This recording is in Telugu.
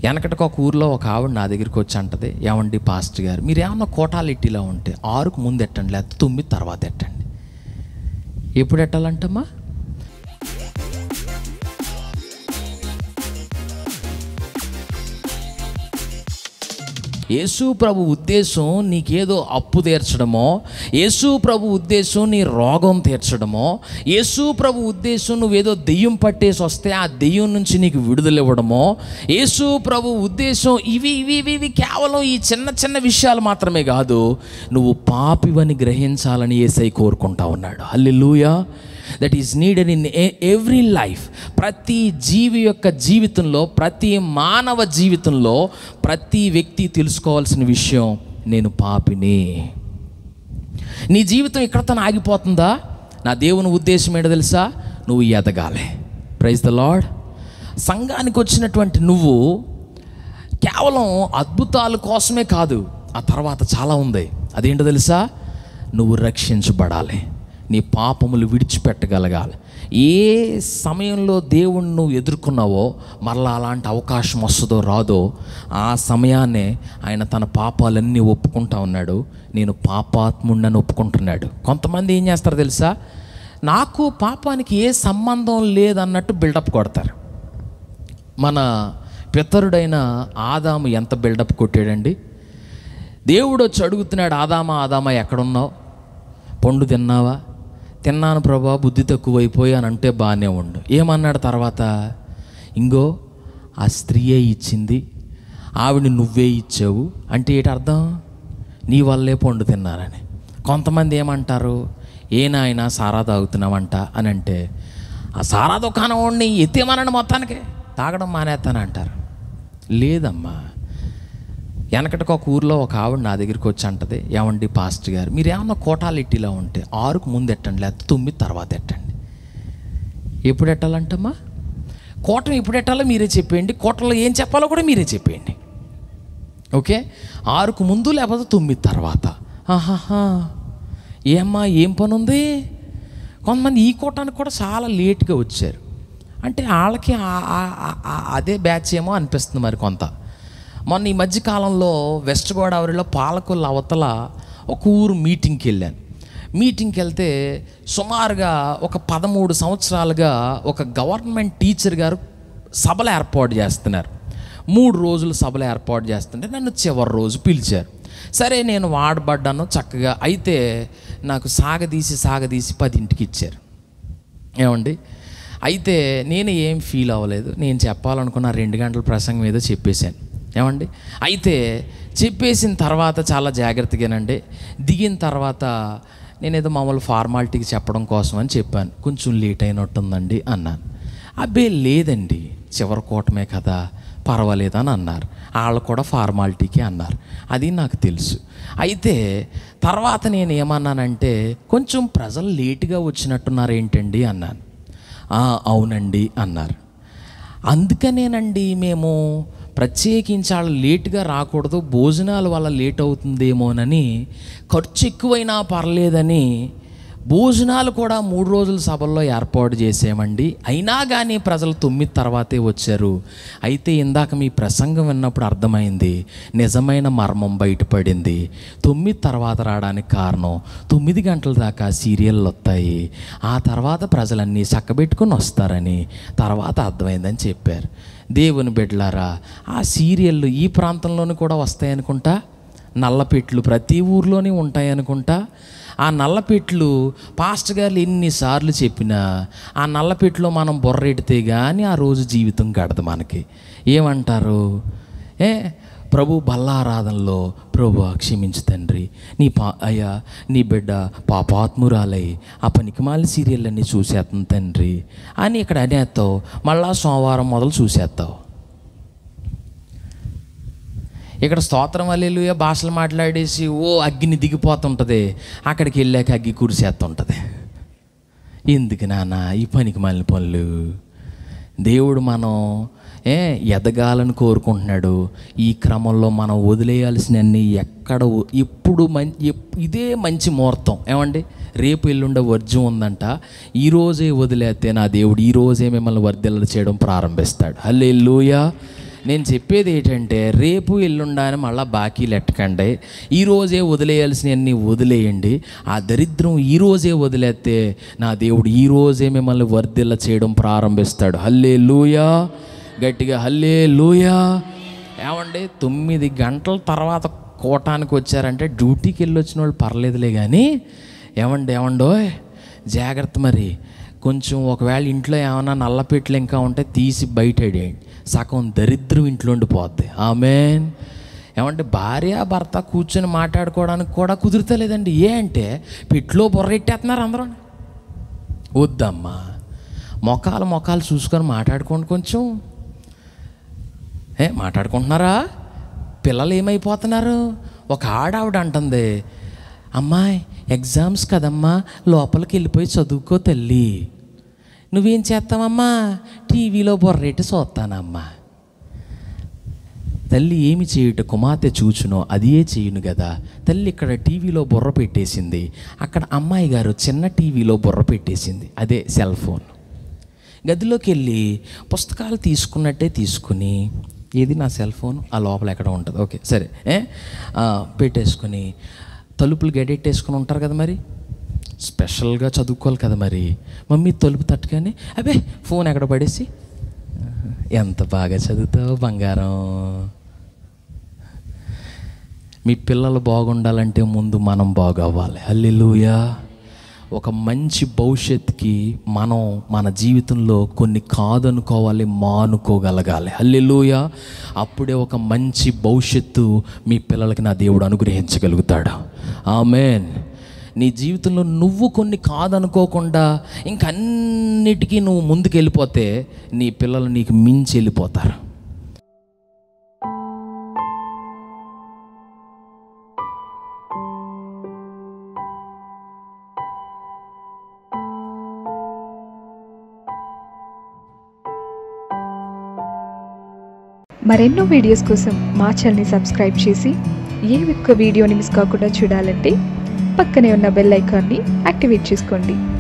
వెనకటికి ఒక ఊర్లో ఒక ఆవిడ నా దగ్గరికి వచ్చి అంటది ఏమండి పాస్టర్ గారు మీరు ఏమన్నా కోటాలిట్టిలా ఉంటే ఆరుకు ముందు ఎట్టండి లేకపోతే తొమ్మిది తర్వాత ఎట్టండి ఎప్పుడు ఎట్టాలంటమ్మా యేసు ప్రభు ఉద్దేశం నీకేదో అప్పు తీర్చడమో యేసు ప్రభు ఉద్దేశం నీ రోగం తీర్చడమో యేసు ప్రభు ఉద్దేశం నువ్వేదో దెయ్యం పట్టేసి వస్తే ఆ దెయ్యం నుంచి నీకు విడుదల ఇవ్వడమో యేసు ప్రభు ఉద్దేశం ఇవి ఇవి ఇవి ఇవి కేవలం ఈ చిన్న చిన్న విషయాలు మాత్రమే కాదు నువ్వు పాపివని గ్రహించాలని ఏసై కోరుకుంటా ఉన్నాడు hallelujah that is needed in every life ప్రతి జీవి యొక్క జీవితంలో ప్రతి మానవ జీవితంలో ప్రతి వ్యక్తి తెలుసుకోవాల్సిన విషయం నేను పాపిని నీ జీవితం ఇక్కడతో ఆగిపోతుందా నా దేవుని ఉద్దేశం ఏంటో తెలుసా నువ్వు ఎదగాలి ప్రైజ్ ద లాడ్ సంఘానికి వచ్చినటువంటి నువ్వు కేవలం అద్భుతాల కోసమే కాదు ఆ తర్వాత చాలా ఉంది అదేంటో తెలుసా నువ్వు రక్షించబడాలి నీ పాపములు విడిచిపెట్టగలగాలి ఏ సమయంలో దేవుణ్ణి నువ్వు ఎదుర్కొన్నావో మరలా అలాంటి అవకాశం వస్తుందో రాదో ఆ సమయాన్నే ఆయన తన పాపాలన్నీ ఒప్పుకుంటా ఉన్నాడు నేను పాపాత్ముండని ఒప్పుకుంటున్నాడు కొంతమంది ఏం చేస్తారు తెలుసా నాకు పాపానికి ఏ సంబంధం లేదన్నట్టు బిల్డప్ కొడతారు మన పితరుడైన ఆదాము ఎంత బిల్డప్ కొట్టాడండి దేవుడు వచ్చి అడుగుతున్నాడు ఆదామా ఆదామా ఎక్కడున్నావు పండు తిన్నావా తిన్నాను ప్రభా బుద్ధి తక్కువైపోయి అని అంటే బాగానే ఉండు ఏమన్నాడు తర్వాత ఇంగో ఆ స్త్రీయే ఇచ్చింది ఆవిడ నువ్వే ఇచ్చావు అంటే ఏంటి అర్థం నీ వల్లే పండు తిన్నారని కొంతమంది ఏమంటారు ఏ నాయన సారా తాగుతున్నావంట అని అంటే ఆ సారా దుకాణం వాడిని ఎత్తేమనండి మొత్తానికి తాగడం మానేస్తానంటారు లేదమ్మా వెనకటికి ఒక ఊర్లో ఒక ఆవిడ నా దగ్గరికి వచ్చి అంటది ఏమండి పాస్టర్ గారు మీరు ఏమన్నా కోటాలిట్టిలా ఉంటే ఆరుకు ముందు ఎట్టండి లేకపోతే తొమ్మిది తర్వాత ఎట్టండి ఎప్పుడు ఎట్టాలంటమ్మా కోటం ఎప్పుడు ఎట్టాలో మీరే చెప్పేయండి కోటలో ఏం చెప్పాలో కూడా మీరే చెప్పేయండి ఓకే ఆరుకు ముందు లేకపోతే తొమ్మిది తర్వాత ఆహాహా ఏమ్మా ఏం పని ఉంది కొంతమంది ఈ కోటానికి కూడా చాలా లేట్గా వచ్చారు అంటే వాళ్ళకి ఆ- ఆ- ఆ- ఆ- అదే బ్యాచ్ ఏమో అనిపిస్తుంది మరి కొంత మొన్న ఈ మధ్య కాలంలో వెస్ట్ గోదావరిలో పాలకొల్లు అవతల ఒక ఊరు మీటింగ్కి వెళ్ళాను మీటింగ్కి వెళ్తే సుమారుగా ఒక పదమూడు సంవత్సరాలుగా ఒక గవర్నమెంట్ టీచర్ గారు సభలు ఏర్పాటు చేస్తున్నారు మూడు రోజులు సభలు ఏర్పాటు చేస్తుంటే నన్ను చివరి రోజు పిలిచారు సరే నేను వాడబడ్డాను చక్కగా అయితే నాకు సాగదీసి సాగదీసి పదింటికి ఇచ్చారు ఏమండి అయితే నేను ఏం ఫీల్ అవ్వలేదు నేను చెప్పాలనుకున్న రెండు గంటల ప్రసంగం ఏదో చెప్పేశాను ఏమండి అయితే చెప్పేసిన తర్వాత చాలా జాగ్రత్తగానండి దిగిన తర్వాత నేను ఏదో మామూలు ఫార్మాలిటీకి చెప్పడం కోసం అని చెప్పాను కొంచెం లేట్ అయినట్టుందండి అన్నాను అబ్బే లేదండి చివరి కూటమే కదా పర్వాలేదు అని అన్నారు వాళ్ళు కూడా ఫార్మాలిటీకి అన్నారు అది నాకు తెలుసు అయితే తర్వాత నేను ఏమన్నానంటే కొంచెం ప్రజలు లేటుగా వచ్చినట్టున్నారు ఏంటండి అన్నాను "ఆ, అవునండి అన్నారు అందుకనేనండి మేము ప్రత్యేకించి వాళ్ళు లేటుగా రాకూడదు భోజనాల వల్ల లేట్ అవుతుందేమోనని ఖర్చు ఎక్కువైనా పర్లేదని భోజనాలు కూడా మూడు రోజుల సభల్లో ఏర్పాటు చేసామండి అయినా కానీ ప్రజలు తొమ్మిది తర్వాతే వచ్చారు అయితే ఇందాక మీ ప్రసంగం విన్నప్పుడు అర్థమైంది నిజమైన మర్మం బయటపడింది తొమ్మిది తర్వాత రావడానికి కారణం తొమ్మిది గంటల దాకా సీరియళ్ళు వస్తాయి ఆ తర్వాత ప్రజలన్నీ చక్కబెట్టుకొని వస్తారని తర్వాత అర్థమైందని చెప్పారు దేవుని బిడ్డలారా ఆ సీరియళ్ళు ఈ ప్రాంతంలోనూ కూడా వస్తాయనుకుంటా నల్లపెట్లు ప్రతి ఊర్లోనే ఉంటాయనుకుంటా ఆ నల్లపెట్లు పాస్టర్ గారు ఎన్నిసార్లు చెప్పినా ఆ నల్లపెట్టులో మనం బొర్రెడితే కానీ ఆ రోజు జీవితం గడదు మనకి ఏమంటారు ఏ ప్రభు బల్లారాధనలో ప్రభు క్షమించు తండ్రి నీ పా అయ్యా నీ బిడ్డ పాపాత్మురాలై ఆ పనికిమాలి సీరియల్ అన్నీ చూసేస్తుంది తండ్రి అని ఇక్కడ అనేస్తావు మళ్ళా సోమవారం మొదలు చూసేస్తావు ఇక్కడ స్తోత్రం అల్లెలుయ భాషలు మాట్లాడేసి ఓ అగ్గిని దిగిపోతుంటుంది అక్కడికి వెళ్ళాక అగ్గి కురిసేస్తుంటుంది ఎందుకు నాన్న ఈ పనికి మాలిన పనులు దేవుడు మనం ఏ ఎదగాలని కోరుకుంటున్నాడు ఈ క్రమంలో మనం వదిలేయాల్సినన్ని ఎక్కడ వ- ఎప్పుడు మంచి ఇదే మంచి ముహూర్తం ఏమండి రేపు ఎల్లుండే వర్జం ఉందంట ఈ రోజే వదిలేస్తే నా దేవుడు ఈ రోజే మిమ్మల్ని వర్ధిల్ల చేయడం ప్రారంభిస్తాడు హల్లే నేను చెప్పేది ఏంటంటే రేపు ఎల్లుండని మళ్ళీ బాకీలు ఎట్టకండి ఈ రోజే వదిలేయాల్సినవన్నీ వదిలేయండి ఆ దరిద్రం ఈ రోజే వదిలేస్తే నా దేవుడు ఈ రోజే మిమ్మల్ని వర్ధిల్ల చేయడం ప్రారంభిస్తాడు హల్లే లూయా గట్టిగా హల్లే లూయా ఏమండి తొమ్మిది గంటల తర్వాత కోటానికి వచ్చారంటే డ్యూటీకి వెళ్ళి వచ్చిన వాళ్ళు పర్లేదులే కానీ ఏమండి ఏమండో జాగ్రత్త మరి కొంచెం ఒకవేళ ఇంట్లో ఏమైనా నల్లపెట్లు ఇంకా ఉంటే తీసి బయటేయండి సగం దరిద్రం ఇంట్లో ఉండిపోద్ది ఆమెన్ ఏమంటే భార్య భర్త కూర్చొని మాట్లాడుకోవడానికి కూడా కుదురుతలేదండి ఏ అంటే పెట్లో బొర్రెట్టేస్తున్నారు అందరూ వద్దమ్మా మొఖాలు మొఖాలు చూసుకొని మాట్లాడుకోండి కొంచెం ఏ మాట్లాడుకుంటున్నారా పిల్లలు ఏమైపోతున్నారు ఒక ఆడావిడ అంటుంది అమ్మాయి ఎగ్జామ్స్ కదమ్మా లోపలికి వెళ్ళిపోయి చదువుకో తల్లి నువ్వేం చేస్తావమ్మా టీవీలో బొర్రెట్టి చూస్తానమ్మా తల్లి ఏమి చేయుట కుమార్తె చూచునో అదే చేయును కదా తల్లి ఇక్కడ టీవీలో బుర్ర పెట్టేసింది అక్కడ అమ్మాయి గారు చిన్న టీవీలో బుర్ర పెట్టేసింది అదే సెల్ ఫోన్ గదిలోకి వెళ్ళి పుస్తకాలు తీసుకున్నట్టే తీసుకుని ఏది నా సెల్ ఫోన్ ఆ లోపల ఎక్కడ ఉంటుంది ఓకే సరే ఏ ఆ, పెట్టేసుకుని తలుపులు గడెట్టేసుకుని ఉంటారు కదా మరి స్పెషల్గా చదువుకోవాలి కదా మరి మమ్మీ తలుపు తట్టుకొని అబే ఫోన్ ఎక్కడ పడేసి ఎంత బాగా చదువుతావు బంగారం మీ పిల్లలు బాగుండాలంటే ముందు మనం బాగవ్వాలి హల్లెలూయా ఒక మంచి భవిష్యత్తుకి మనం మన జీవితంలో కొన్ని కాదనుకోవాలి మానుకోగలగాలి హల్లెలూయా అప్పుడే ఒక మంచి భవిష్యత్తు మీ పిల్లలకి నా దేవుడు అనుగ్రహించగలుగుతాడు ఆమెన్ నీ జీవితంలో నువ్వు కొన్ని కాదనుకోకుండా ఇంకన్నిటికీ నువ్వు ముందుకు వెళ్ళిపోతే నీ పిల్లలు నీకు మించి వెళ్ళిపోతారు మరెన్నో వీడియోస్ కోసం మా ఛానల్ని సబ్స్క్రైబ్ చేసి ఏ ఒక్క వీడియోని మిస్ కాకుండా చూడాలంటే పక్కనే ఉన్న బెల్ ఐకాన్ని యాక్టివేట్ చేసుకోండి